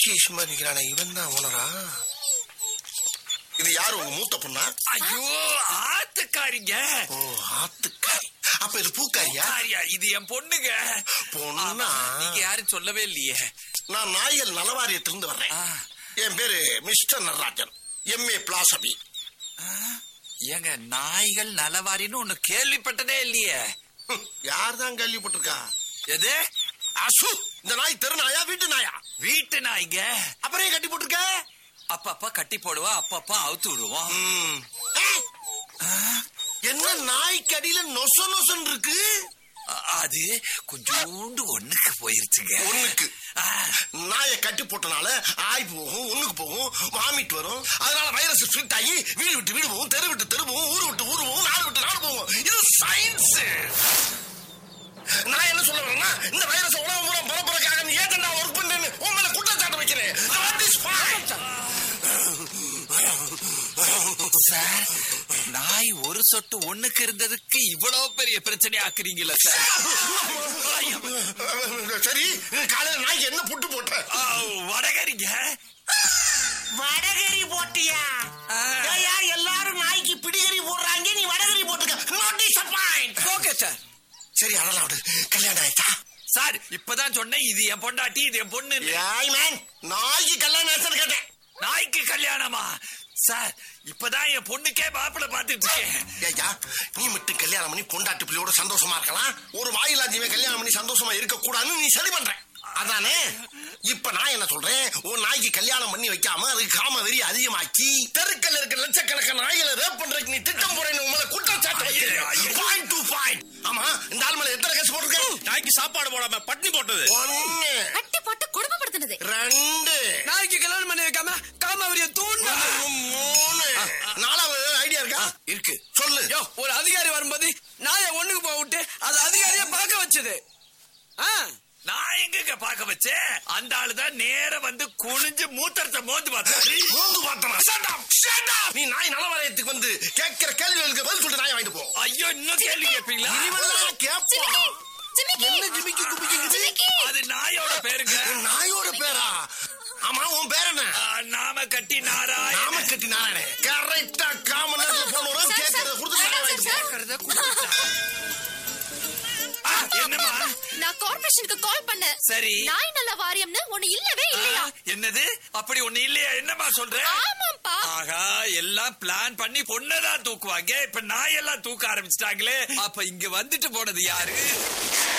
குச்சி சும்மா நிக்கிறானே இவன் தான் ஓனரா இது யாரு உங்க மூத்த பொண்ணா ஐயோ ஆத்துக்காரிங்க ஓ ஆத்துக்காரி அப்ப இது பூக்காரியா ஆரியா இது என் பொண்ணுங்க பொண்ணா? ஆமா, நீங்க யாரும் சொல்லவே இல்லையே நான் நாயல் நலவாரியத்திலிருந்து வர்றேன் ஆ, என் பேரு மிஸ்டர் நடராஜன் எம்ஏ பிளாசபி ஏங்க நாய்கள் நலவாரின்னு ஒண்ணு கேள்விப்பட்டதே இல்லையே யார் தான் கேள்விப்பட்டிருக்கா எது அசு இந்த நாய் தெரு நாயா வீட்டு நாயா வீட்டு நாய்ங்க அப்புறம் ஏன் கட்டி போட்டிருக்க அப்பப்ப கட்டி போடுவோம் அப்பப்ப அவுத்து விடுவோம் ம். ஏய், என்ன நாய்க்கு அடியில நொச நொசன் இருக்கு அ- அது கொஞ்சோண்டு ஒண்ணுக்கு போயிருச்சுங்க ஒண்ணுக்கு ஆ, நாயை கட்டி போட்டனால ஆய் போகும் ஒண்ணுக்கு போகும் வாமிட் வரும் அதனால வைரஸ் ஸ்ப்ளிட் ஆகி வீடு விட்டு வீடு போகும் தெரு விட்டு தெரு போகும் ஊரு விட்டு ஊரு போகும் நாடு விட்டு நாடு போகும் இது சயின்ஸ் நான் என்ன சொல்ல வரேன்னா இந்த வைரஸ் உலகம் பூரா பரப்புறதுக்காக நீ ஏன் ஒர்க் பண்ணேன்னு உன் மேல குற்றச்சாட்டு வைக்கிறேன் That is fine. சார் நாய் ஒரு சொட்டு ஒண்ணுக்கு இருந்ததுக்கு இவ்வளவு பெரிய பிரச்சனை ஆக்குறீங்களா சார் ஐயோ, சரி காலையில நாய்க்கு என்ன புட்டு போட்ட ஆ, வடகரிங்க வடகரி போட்டியா ஆ. ஏய்யா, எல்லாரும் நாய்க்கு பிடிகரி போடுறாங்க நீ வடகரி போட்டுக்க நோ டிசப்பாயிண்ட் ஓகே சார் சரி அதெல்லாம் விடு கல்யாணம் ஆயிட்டா சார் இப்பதான் சொன்னேன் இது என் பொண்டாட்டி இது என் பொண்ணு ஏய் மேன் நாய்க்கு கல்யாணம் ஆச்சுன்னு கேட்டேன் நாய்க்கு கல்யாணமா சார் இப்பதான் என் பொண்ணுக்கே மாப்பிள்ள பாத்துட்டு இருக்கேன் ஏய்யா நீ மட்டும் கல்யாணம் பண்ணி பொண்டாட்டி பிள்ளையோட சந்தோஷமா இருக்கலாம் ஒரு வாயிலா ஜீவன் கல்யாணம் பண்ணி சந்தோஷமா இருக்க கூடாதுன்னு நீ சரி பண்ற அதானே இப்ப நான் என்ன சொல்றேன் உன் நாய்க்கு கல்யாணம் பண்ணி வைக்காம அதுக்கு காம வெறி அதிகமாக்கி தெருக்கல்ல இருக்க லட்சக்கணக்கான நாய்களை ரேப் பண்றதுக்கு நீ திட்டம் போறேன்னு உங்களை குற்றச்சாட்டு வைக்கிறேன் பாயிண்ட் டு பாயிண்ட் ஆமா இந்த ஆள் மேல எத்தனை கேஸ் போட்டிருக்கேன் நாய்க்கு சாப்பாடு போடாம பட்னி போட்டது ஒன்னு கட்டி போட்டு குடும்பப்படுத்தினது ரெண்டு நாய்க்கு கல்யாணம் பண்ணி வைக்காம காமாவரிய தூண்டு மூணு நாலாவது ஐடியா இருக்கா இருக்கு சொல்லு யோ ஒரு அதிகாரி வரும்போது நாயை ஒண்ணுக்கு போக விட்டு அது அதிகாரியை பார்க்க வச்சது ஆ நான் எங்க பாக்க வச்சேன் அந்த ஆளு தான் நேர வந்து குனிஞ்சு மூத்தரத்தை மோந்து பார்த்தாரு மோந்து பார்த்தனா Shut up! Shut up! நீ நாய் நலவரையத்துக்கு வந்து கேட்கிற கேள்விகளுக்கு பதில் சொல்லிட்டு நாயை வாங்கிட்டு போ ஐயோ இன்னும் கேள்வி கேட்பீங்களா இனிமேல்லாம் கேட்பான் ஜிமிக்கி என்ன ஜிமிக்கி குமிக்கிங்குது? ஜிமிக்கி அது நாயோட பேருங்க நாயோட பேரா ஆமா உன் பேர் என்ன ஆ, நாம கட்டி நாராயண நாம கட்டி நாராயணே கரெக்டா காமன் நேரத்துல போன வரும் சார், கேட்கறத சார், கொடுத்து நாயை வேணாம் சார், வாங்கிட்டு போ. சார். ஆ, என்னம்மா நான் கார்ப்பரேஷனுக்கு கால் பண்ணேன் சரி. நாய் நல்ல வாரியம்னு ஒண்ணு இல்லவே இல்லையா ஆ, என்னது அப்படி ஒண்ணு இல்லையா என்னம்மா சொல்ற ஆமாப்பா ஆகா எல்லாம் பிளான் பண்ணி பொண்ணதான் தூக்குவாங்க இப்ப நாயெல்லாம் தூக்க ஆரம்பிச்சிட்டாங்களே அப்ப இங்க வந்துட்டு போனது யாரு